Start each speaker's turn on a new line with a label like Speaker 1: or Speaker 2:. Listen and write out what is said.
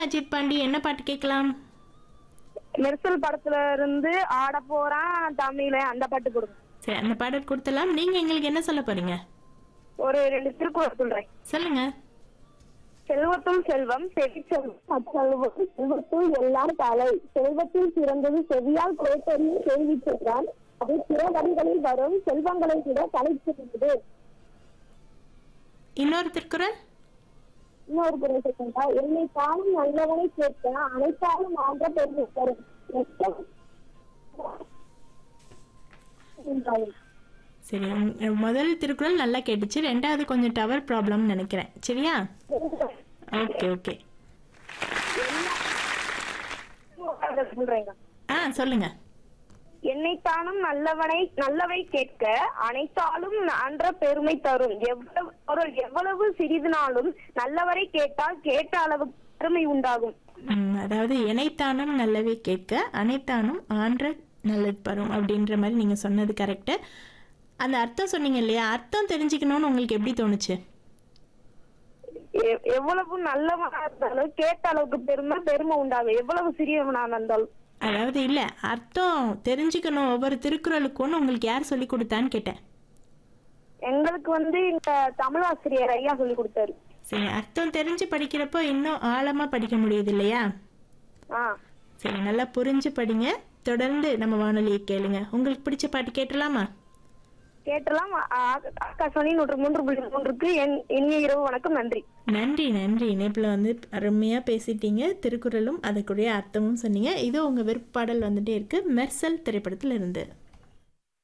Speaker 1: அஜித் பாண்டி என்ன பாட்டு கேட்கலாம்
Speaker 2: மெர்சல் படத்துல இருந்து ஆட போறான் தமிழ அந்த பாட்டு கொடுங்க
Speaker 1: சரி அந்த பாடல் கொடுத்தலாம் நீங்க எங்களுக்கு என்ன சொல்ல போறீங்க
Speaker 2: ஒரு ரெண்டு திருக்குறள் சொல்றேன்
Speaker 1: சொல்லுங்க
Speaker 2: செல்வத்துள் செல்வம் செவி செல்வம் அச்செல்வம் செல்வத்துள் எல்லாம் தலை செல்வத்தில் சிறந்தது செவியால் கேட்டறியும் கேள்வி சென்றால் அது பிற வழிகளில் வரும் செல்வங்களை விட தலை சிறந்தது
Speaker 1: இன்னொரு திருக்குறள்
Speaker 2: இன்னொரு குரல் சொல்றா என்னை காணும் நல்லவனை கேட்க அனைத்தாலும் ஆண்ட பெருமை தரும் எத்தனை-
Speaker 1: சரி உங்க- முதல் திருக்குறள் நல்லா கேட்டுச்சு ரெண்டாவது கொஞ்சம் டவர் ப்ராப்ளம்னு நினைக்கிறேன் சரியா ஓகே ஓகே
Speaker 2: சொல்றேங்க
Speaker 1: ஆ சொல்லுங்க
Speaker 2: என்னைத்தானும் நல்லவனை நல்லவை கேட்க அனைத்தாலும் அன்ற பெருமை தரும் எவ்வளவு பொருள் எவ்வளவு சிறிதுனாலும் நல்லவரை கேட்டால் கேட்ட அளவு பெருமை உண்டாகும்
Speaker 1: ம், அதாவது இணைத்தானும் நல்லவே கேட்க அனைத்தானும் ஆன்ற நல்லது பரும் அப்படின்ற மாதிரி நீங்க சொன்னது கரெக்டு அந்த அர்த்தம் சொன்னீங்க இல்லையா அர்த்தம் தெரிஞ்சுக்கணும்னு உங்களுக்கு எப்படி தோணுச்சு
Speaker 2: எ- எவ்வளவு நல்லவனா இருந்தாலும் கேட்ட அளவுக்கு பெருமை பெருமை உண்டாகும் எவ்வளவு சிறியவனா இருந்தாலும்
Speaker 1: அதாவது இல்லை அர்த்தம் தெரிஞ்சுக்கணும் ஒவ்வொரு திருக்குறளுக்கும்னு உங்களுக்கு யார் சொல்லி கொடுத்தான்னு கேட்டேன்
Speaker 2: எங்களுக்கு வந்து இந்த தமிழ் ஆசிரியர் ஐயா சொல்லி கொடுத்தாரு
Speaker 1: சரி அர்த்தம் தெரிஞ்சு படிக்கிறப்போ இன்னும் ஆழமாக படிக்க முடியுது இல்லையா
Speaker 2: ஆ
Speaker 1: சரி நல்லா புரிஞ்சு படிங்க தொடர்ந்து நம்ம வானொலியை கேளுங்க உங்களுக்கு பிடிச்ச பாட்டு கேட்டலாமா
Speaker 2: கேட்டலாம் ஆகாஷவாணி நூற்று மூன்று புள்ளி மூன்றுக்கு என் இனிய இரவு வணக்கம் நன்றி
Speaker 1: நன்றி நன்றி இணைப்பில் வந்து அருமையாக பேசிட்டீங்க திருக்குறளும் அதுக்குரிய அர்த்தமும் சொன்னீங்க இது உங்கள் விருப்பாடல் வந்துட்டே இருக்கு மெர்சல் திரைப்படத்தில் இருந்து